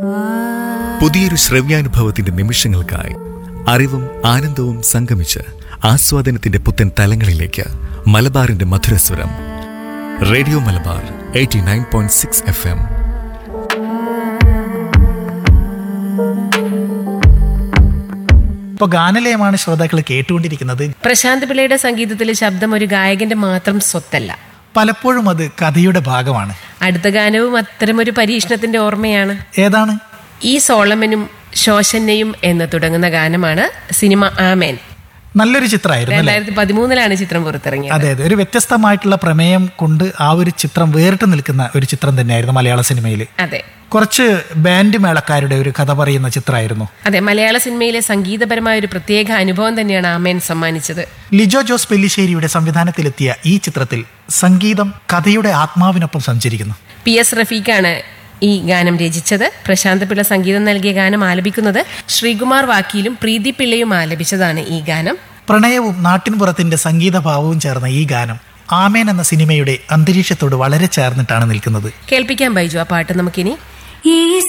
പുതിയൊരു ശ്രവ്യാനുഭവത്തിന്റെ നിമിഷങ്ങൾക്കായി അറിവും ആനന്ദവും സംഗമിച്ച് ആസ്വാദനത്തിന്റെ പുത്തൻ തലങ്ങളിലേക്ക് മലബാറിന്റെ മധുരസ്വരം radio Malabar eighty nine point six F M ഇപ്പോൾ ഗാനലയമാണ് ശ്രോതാക്കൾ കേട്ടുകൊണ്ടിരിക്കുന്നത് പ്രശാന്ത് പിള്ളയുടെ സംഗീതത്തിലെ ശബ്ദം ഒരു ഗായകന്റെ മാത്രം സ്വത്തല്ല പലപ്പോഴും അത് കഥയുടെ ഭാഗമാണ് അടുത്ത ഗാനവും അത്തരമൊരു പരീക്ഷണത്തിന്റെ ഓർമ്മയാണ് ഏതാണ് ഈ സോളമനും ശോശന്നയും എന്ന് തുടങ്ങുന്ന ഗാനമാണ് സിനിമ ആമേൻ നല്ലൊരു ചിത്രമായിരുന്നു അല്ലേ രണ്ടായിരത്തി പതിമൂന്നിലാണ് ചിത്രം പുറത്തിറങ്ങിയത് അതെ അതെ ഒരു വ്യത്യസ്തമായിട്ടുള്ള പ്രമേയം കൊണ്ട് ആ ഒരു ചിത്രം വേറിട്ട് നിൽക്കുന്ന ഒരു ചിത്രം തന്നെയായിരുന്നു മലയാള സിനിമയിൽ അതെ കുറച്ച് ബാൻഡ് മേളക്കാരുടെ ഒരു കഥ പറയുന്ന ചിത്രമായിരുന്നു അതെ മലയാള സിനിമയിലെ സംഗീതപരമായ ഒരു പ്രത്യേക അനുഭവം തന്നെയാണ് ആമേൻ സമ്മാനിച്ചത് ലിജോ ജോസ് പെല്ലിശ്ശേരിയുടെ സംവിധാനത്തിലെത്തിയ ഈ ചിത്രത്തിൽ സംഗീതം കഥയുടെ ആത്മാവിനൊപ്പം സഞ്ചരിക്കുന്നു പി എസ് റഫീഖാണ് ഈ ഗാനം രചിച്ചത് പ്രശാന്ത് പിള്ള സംഗീതം നൽകിയ ഗാനം ആലപിക്കുന്നത് ശ്രീകുമാർ വാക്കിയിലും പ്രീതി പിള്ളയും ആലപിച്ചതാണ് ഈ ഗാനം പ്രണയവും നാട്ടിൻപുറത്തിന്റെ സംഗീതഭാവവും ചേർന്ന ഈ ഗാനം ആമേൻ എന്ന സിനിമയുടെ അന്തരീക്ഷത്തോട് വളരെ ചേർന്നിട്ടാണ് നിൽക്കുന്നത് കേൾപ്പിക്കാൻ ബൈജു ആ പാട്ട് നമുക്കിനി ഈ